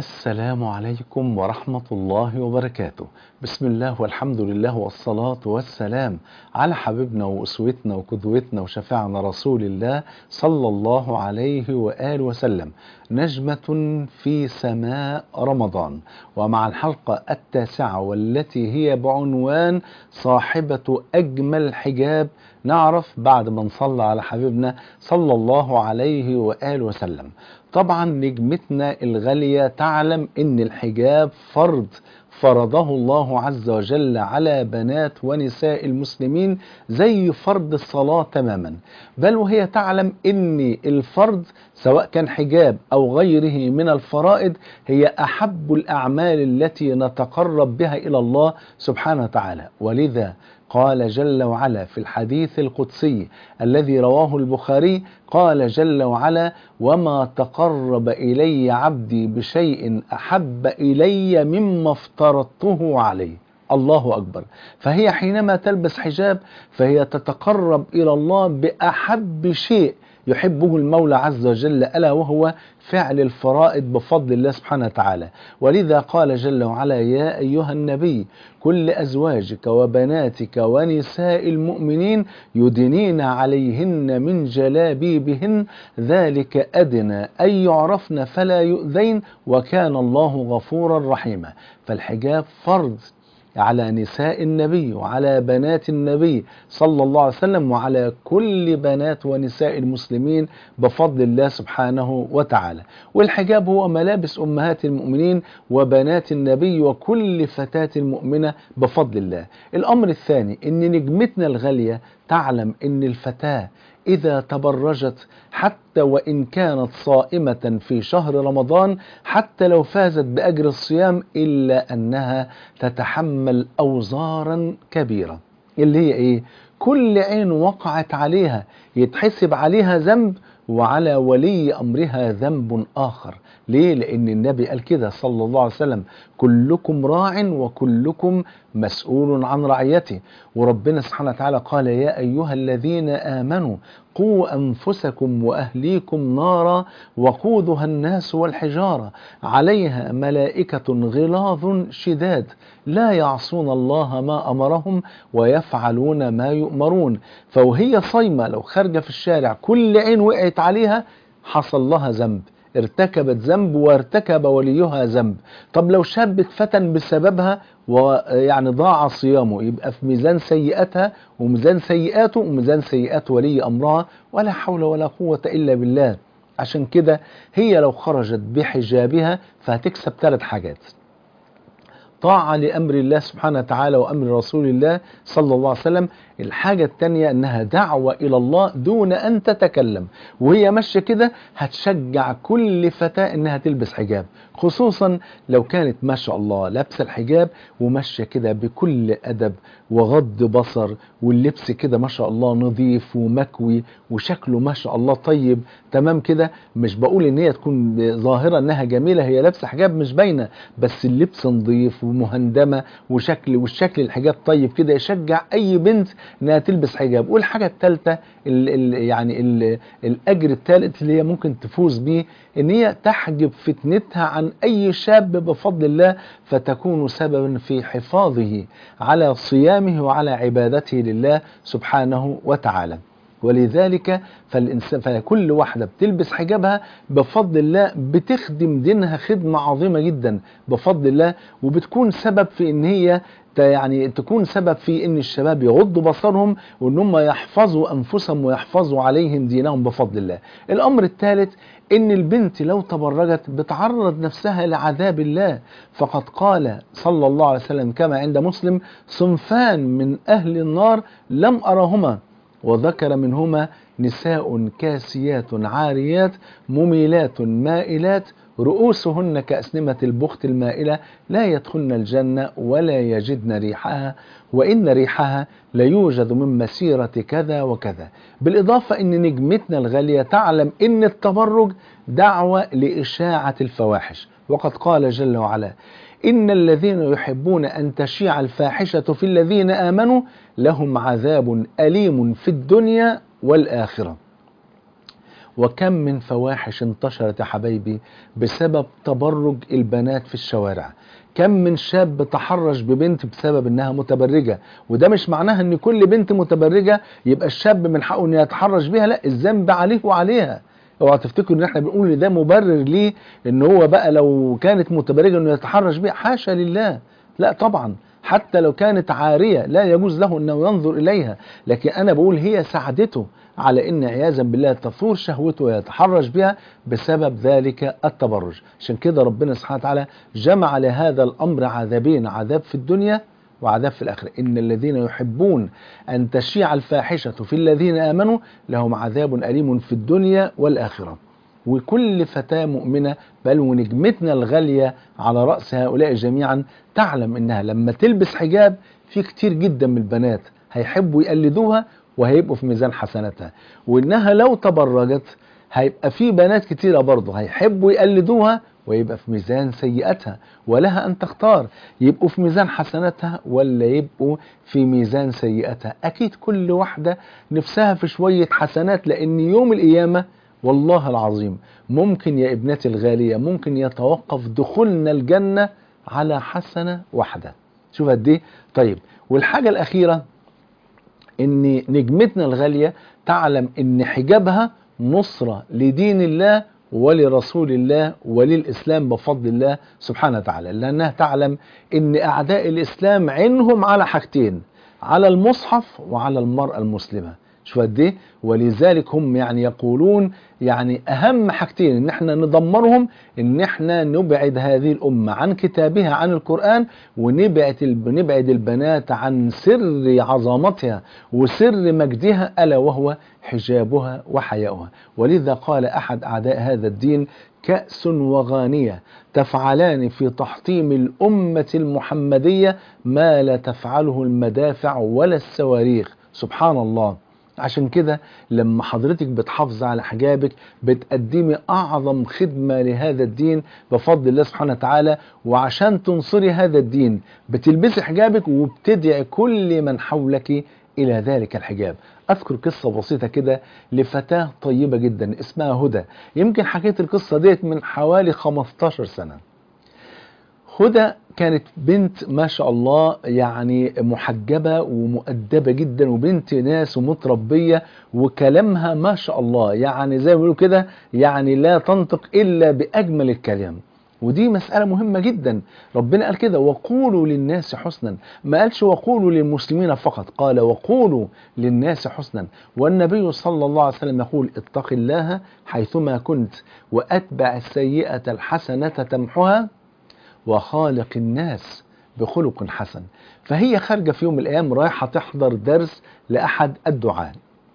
السلام عليكم ورحمة الله وبركاته بسم الله والحمد لله والصلاة والسلام على حبيبنا وأسوتنا وقدوتنا وشفيعنا رسول الله صلى الله عليه وآله وسلم نجمة في سماء رمضان ومع الحلقة التاسعة والتي هي بعنوان صاحبة أجمل حجاب نعرف بعد ما نصلى على حبيبنا صلى الله عليه وآله وسلم طبعا نجمتنا الغالية تعلم ان الحجاب فرض فرضه الله عز وجل على بنات ونساء المسلمين زي فرض الصلاة تماما بل وهي تعلم ان الفرض سواء كان حجاب او غيره من الفرائض هي احب الاعمال التي نتقرب بها الى الله سبحانه وتعالى ولذا قال جل وعلا في الحديث القدسي الذي رواه البخاري قال جل وعلا وما تقرب إلي عبدي بشيء أحب إلي مما افترضته عليه الله أكبر فهي حينما تلبس حجاب فهي تتقرب إلى الله بأحب شيء يحبه المولى عز وجل ألا وهو فعل الفرائض بفضل الله سبحانه وتعالى ولذا قال جل وعلا يا أيها النبي كل أزواجك وبناتك ونساء المؤمنين يدنين عليهن من جلابيبهن ذلك أدنى أن يعرفن فلا يؤذين وكان الله غفورا رحيما فالحجاب فرض على نساء النبي وعلى بنات النبي صلى الله عليه وسلم وعلى كل بنات ونساء المسلمين بفضل الله سبحانه وتعالى والحجاب هو ملابس أمهات المؤمنين وبنات النبي وكل فتاة مؤمنة بفضل الله الأمر الثاني أن نجمتنا الغالية تعلم أن الفتاة إذا تبرجت حتى وإن كانت صائمة في شهر رمضان حتى لو فازت بأجر الصيام إلا أنها تتحمل أوزارا كبيرة اللي هي إيه؟ كل عين وقعت عليها يتحسب عليها ذنب وعلى ولي أمرها ذنب آخر ليه؟ لأن النبي قال كده صلى الله عليه وسلم كلكم راع وكلكم مسؤول عن رعيته وربنا سبحانه وتعالى قال يا أيها الذين آمنوا قوا أنفسكم وأهليكم نارا وقودها الناس والحجارة عليها ملائكة غلاظ شداد لا يعصون الله ما أمرهم ويفعلون ما يؤمرون فوهي صايمة لو خارجة في الشارع كل عين وقعت عليها حصل لها ذنب ارتكبت ذنب وارتكب وليها ذنب طب لو شاب اتفتن بسببها ويعني ضاع صيامه يبقى في ميزان سيئاتها وميزان سيئاته وميزان سيئات ولي امرها ولا حول ولا قوة الا بالله عشان كده هي لو خرجت بحجابها فهتكسب ثلاث حاجات طاعة لأمر الله سبحانه وتعالى وأمر رسول الله صلى الله عليه وسلم الحاجة التانية أنها دعوة إلى الله دون أن تتكلم وهي ماشية كده هتشجع كل فتاة أنها تلبس حجاب خصوصا لو كانت ما شاء الله لابسة الحجاب وماشية كده بكل أدب وغض بصر واللبس كده ما شاء الله نظيف ومكوي وشكله ما شاء الله طيب تمام كده مش بقول ان هي تكون ظاهرة انها جميلة هي لابسة حجاب مش باينة بس اللبس نظيف ومهندمة وشكل والشكل الحجاب طيب كده يشجع اي بنت انها تلبس حجاب والحاجة الثالثة ال ال يعني ال الاجر الثالث اللي هي ممكن تفوز بيه ان هي تحجب فتنتها عن اي شاب بفضل الله فتكون سببا في حفاظه على صيامه وعلى عبادته لله سبحانه وتعالى ولذلك فالإنسان فكل واحدة بتلبس حجابها بفضل الله بتخدم دينها خدمة عظيمة جدا بفضل الله وبتكون سبب في ان هي يعني تكون سبب في ان الشباب يغضوا بصرهم وان هم يحفظوا انفسهم ويحفظوا عليهم دينهم بفضل الله الامر الثالث ان البنت لو تبرجت بتعرض نفسها لعذاب الله فقد قال صلى الله عليه وسلم كما عند مسلم صنفان من اهل النار لم ارهما وذكر منهما نساء كاسيات عاريات مميلات مائلات رؤوسهن كأسنمة البخت المائلة لا يدخلن الجنة ولا يجدن ريحها وإن ريحها ليوجد من مسيرة كذا وكذا بالإضافة أن نجمتنا الغالية تعلم أن التبرج دعوة لإشاعة الفواحش وقد قال جل وعلا إن الذين يحبون أن تشيع الفاحشة في الذين آمنوا لهم عذاب أليم في الدنيا والآخرة وكم من فواحش انتشرت يا حبايبي بسبب تبرج البنات في الشوارع كم من شاب تحرش ببنت بسبب انها متبرجة وده مش معناها ان كل بنت متبرجة يبقى الشاب من حقه انه يتحرش بيها لا الذنب عليه وعليها اوعى تفتكروا ان احنا بنقول ان ده مبرر ليه ان هو بقى لو كانت متبرجة انه يتحرش بيها حاشا لله لا طبعا حتى لو كانت عارية لا يجوز له انه ينظر اليها لكن انا بقول هي ساعدته على ان عياذا بالله تثور شهوته ويتحرش بها بسبب ذلك التبرج عشان كده ربنا سبحانه وتعالى جمع لهذا الامر عذابين عذاب في الدنيا وعذاب في الآخرة إن الذين يحبون أن تشيع الفاحشة في الذين آمنوا لهم عذاب أليم في الدنيا والآخرة وكل فتاة مؤمنة بل ونجمتنا الغالية على رأس هؤلاء جميعا تعلم إنها لما تلبس حجاب في كتير جدا من البنات هيحبوا يقلدوها وهيبقوا في ميزان حسناتها وإنها لو تبرجت هيبقى في بنات كتيرة برضه هيحبوا يقلدوها ويبقى في ميزان سيئتها ولها أن تختار يبقوا في ميزان حسناتها ولا يبقوا في ميزان سيئتها أكيد كل واحدة نفسها في شوية حسنات لأن يوم القيامة والله العظيم ممكن يا ابنتي الغالية ممكن يتوقف دخولنا الجنة على حسنة واحدة شوف قد ايه طيب والحاجة الأخيرة ان نجمتنا الغالية تعلم ان حجابها نصرة لدين الله ولرسول الله وللإسلام بفضل الله سبحانه وتعالى لأنها تعلم ان أعداء الإسلام عينهم على حاجتين على المصحف وعلى المرأة المسلمة شو قد ايه ولذلك هم يعني يقولون يعني اهم حاجتين ان احنا ندمرهم ان احنا نبعد هذه الامه عن كتابها عن القران ونبعد نبعد البنات عن سر عظمتها وسر مجدها الا وهو حجابها وحياؤها ولذا قال احد اعداء هذا الدين كأس وغانية تفعلان في تحطيم الأمة المحمدية ما لا تفعله المدافع ولا الصواريخ سبحان الله عشان كده لما حضرتك بتحافظ على حجابك بتقدمي اعظم خدمه لهذا الدين بفضل الله سبحانه وتعالى وعشان تنصري هذا الدين بتلبسي حجابك وبتدعي كل من حولك الى ذلك الحجاب اذكر قصه بسيطه كده لفتاه طيبه جدا اسمها هدى يمكن حكيت القصه ديت من حوالي 15 سنه هدى كانت بنت ما شاء الله يعني محجبة ومؤدبة جدا وبنت ناس ومتربية وكلامها ما شاء الله يعني زي ما بيقولوا كده يعني لا تنطق إلا بأجمل الكلام ودي مسألة مهمة جدا ربنا قال كده وقولوا للناس حسنا ما قالش وقولوا للمسلمين فقط قال وقولوا للناس حسنا والنبي صلى الله عليه وسلم يقول اتق الله حيثما كنت وأتبع السيئة الحسنة تمحها وخالق الناس بخلق حسن فهي خارجة في يوم من الأيام رايحة تحضر درس لأحد الدعاء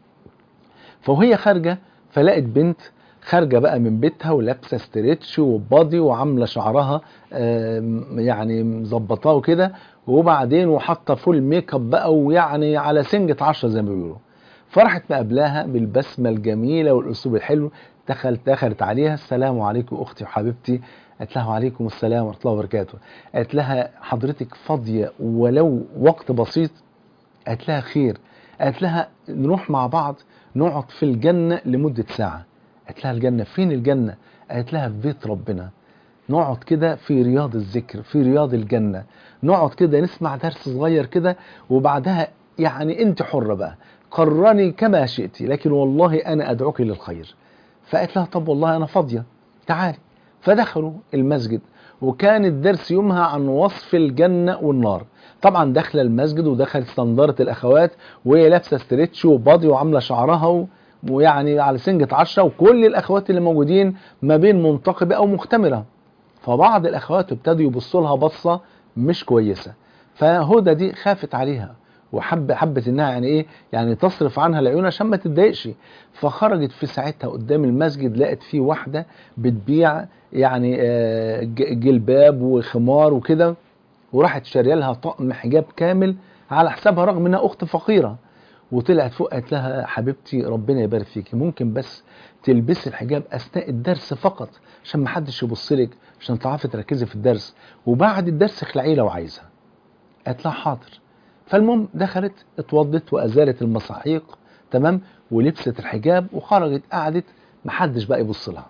فوهي خارجة فلقت بنت خارجة بقى من بيتها ولابسة ستريتش وبادي وعاملة شعرها يعني مظبطاه وكده وبعدين وحاطة فول ميك اب بقى ويعني على سنجة عشرة زي ما بيقولوا فرحت مقابلاها بالبسمة الجميلة والأسلوب الحلو دخلت دخلت عليها السلام عليكم أختي وحبيبتي قالت لها وعليكم السلام ورحمة الله وبركاته قالت لها حضرتك فاضية ولو وقت بسيط قالت لها خير قالت لها نروح مع بعض نقعد في الجنة لمدة ساعة قالت لها الجنة فين الجنة قالت لها في بيت ربنا نقعد كده في رياض الذكر في رياض الجنة نقعد كده نسمع درس صغير كده وبعدها يعني انت حرة بقى قررني كما شئت لكن والله انا ادعوك للخير فقالت لها طب والله انا فاضية تعالي فدخلوا المسجد وكان الدرس يومها عن وصف الجنة والنار طبعا داخله المسجد ودخلت صندارة الاخوات وهي لابسه ستريتش وبادي وعامله شعرها و... ويعني على سنجة عشرة وكل الاخوات اللي موجودين ما بين منتقبة او مختمرة فبعض الاخوات ابتدوا يبصوا لها بصة مش كويسة فهدى دي خافت عليها وحب حبت انها يعني ايه يعني تصرف عنها العيون عشان ما تتضايقش فخرجت في ساعتها قدام المسجد لقت فيه واحده بتبيع يعني جلباب وخمار وكده وراحت شاريه لها طقم حجاب كامل على حسابها رغم انها اخت فقيره وطلعت فوق قالت لها حبيبتي ربنا يبارك فيكي ممكن بس تلبسي الحجاب اثناء الدرس فقط عشان ما حدش يبص لك عشان تعرفي تركزي في الدرس وبعد الدرس اخلعيه لو عايزه قالت لها حاضر فالمهم دخلت اتوضت وازالت المصاحيق تمام ولبست الحجاب وخرجت قعدت محدش بقى يبص لها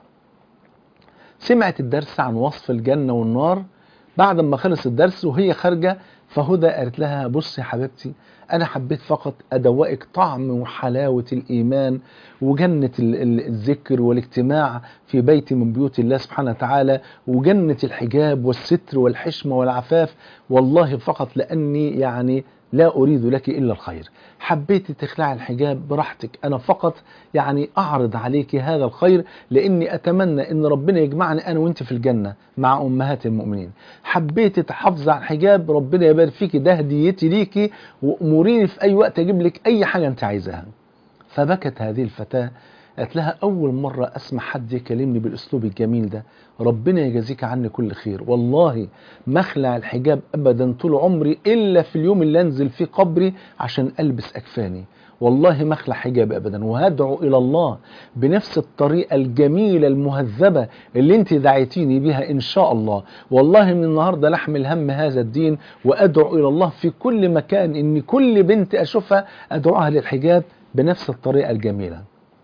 سمعت الدرس عن وصف الجنة والنار بعد ما خلص الدرس وهي خارجة فهدى قالت لها بصي يا حبيبتي أنا حبيت فقط أدوقك طعم وحلاوة الإيمان وجنة ال- ال- الذكر والاجتماع في بيت من بيوت الله سبحانه وتعالى وجنة الحجاب والستر والحشمة والعفاف والله فقط لأني يعني لا أريد لك إلا الخير حبيت تخلع الحجاب براحتك أنا فقط يعني أعرض عليك هذا الخير لأني أتمنى أن ربنا يجمعني أنا وأنت في الجنة مع أمهات المؤمنين حبيت تحافظ على الحجاب ربنا يبارك فيك ده هديتي ليكي وأموريني في أي وقت أجيب لك أي حاجة أنت عايزاها فبكت هذه الفتاة قالت لها أول مرة أسمع حد يكلمني بالأسلوب الجميل ده ربنا يجازيك عني كل خير والله ما اخلع الحجاب أبدا طول عمري إلا في اليوم اللي أنزل فيه قبري عشان ألبس أكفاني والله ما اخلع حجاب ابدا وهدعو الى الله بنفس الطريقه الجميله المهذبه اللي انت دعيتيني بها ان شاء الله والله من النهارده لحمل هم هذا الدين وادعو الى الله في كل مكان ان كل بنت اشوفها ادعوها للحجاب بنفس الطريقه الجميله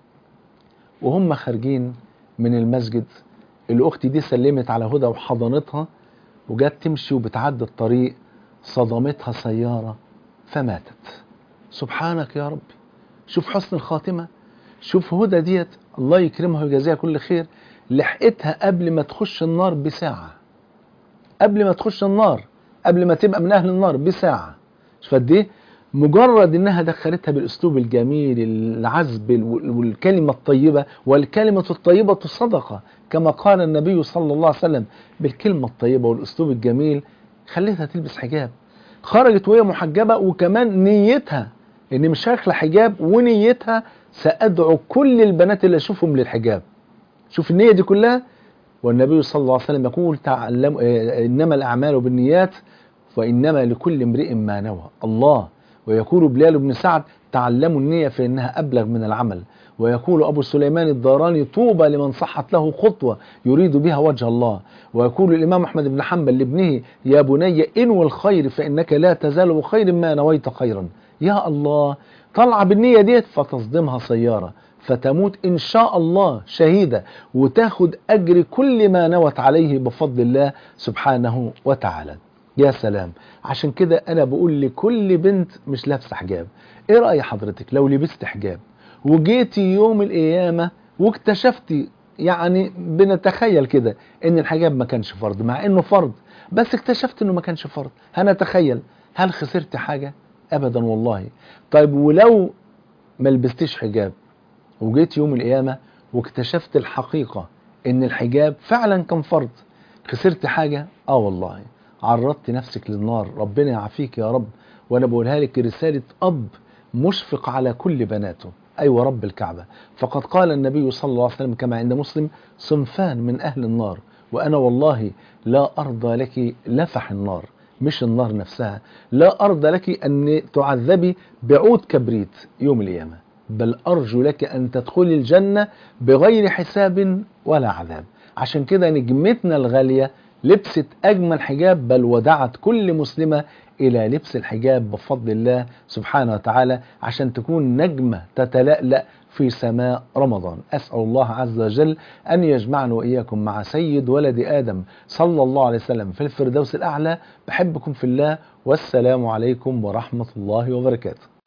وهم خارجين من المسجد الاخت دي سلمت على هدى وحضنتها وجت تمشي وبتعدي الطريق صدمتها سياره فماتت سبحانك يا رب شوف حسن الخاتمه شوف هدى ديت الله يكرمها ويجازيها كل خير لحقتها قبل ما تخش النار بساعه قبل ما تخش النار قبل ما تبقى من اهل النار بساعه شوف قد ايه مجرد انها دخلتها بالاسلوب الجميل العذب والكلمه الطيبه والكلمه الطيبه صدقه كما قال النبي صلى الله عليه وسلم بالكلمه الطيبه والاسلوب الجميل خليتها تلبس حجاب خرجت وهي محجبه وكمان نيتها ان مش هخلع حجاب ونيتها سادعو كل البنات اللي اشوفهم للحجاب شوف النيه دي كلها والنبي صلى الله عليه وسلم يقول تعلم انما الاعمال بالنيات وانما لكل امرئ ما نوى الله ويقول بلال بن سعد تعلموا النية فإنها أبلغ من العمل ويقول أبو سليمان الداراني طوبى لمن صحت له خطوة يريد بها وجه الله ويقول الإمام أحمد بن حنبل لابنه يا بني انوي الخير فإنك لا تزال بخير ما نويت خيرا يا الله طلع بالنية ديت فتصدمها سيارة فتموت إن شاء الله شهيدة وتاخد أجر كل ما نوت عليه بفضل الله سبحانه وتعالى يا سلام عشان كده انا بقول لكل بنت مش لابسه حجاب ايه راي حضرتك لو لبست حجاب وجيتي يوم القيامه واكتشفتي يعني بنتخيل كده ان الحجاب ما كانش فرض مع انه فرض بس اكتشفت انه ما كانش فرض هنتخيل هل خسرت حاجه ابدا والله طيب ولو ما لبستيش حجاب وجيت يوم القيامه واكتشفت الحقيقه ان الحجاب فعلا كان فرض خسرت حاجه اه والله عرضت نفسك للنار ربنا يعافيك يا رب وانا بقولها لك رسالة اب مشفق على كل بناته ايوه رب الكعبة فقد قال النبي صلى الله عليه وسلم كما عند مسلم صنفان من اهل النار وانا والله لا ارضى لك لفح النار مش النار نفسها لا ارضى لك ان تعذبي بعود كبريت يوم القيامة بل ارجو لك ان تدخلي الجنة بغير حساب ولا عذاب عشان كده نجمتنا الغالية لبست أجمل حجاب بل ودعت كل مسلمة إلى لبس الحجاب بفضل الله سبحانه وتعالى عشان تكون نجمة تتلألأ في سماء رمضان أسأل الله عز وجل أن يجمعنا وإياكم مع سيد ولد آدم صلى الله عليه وسلم في الفردوس الأعلى بحبكم في الله والسلام عليكم ورحمة الله وبركاته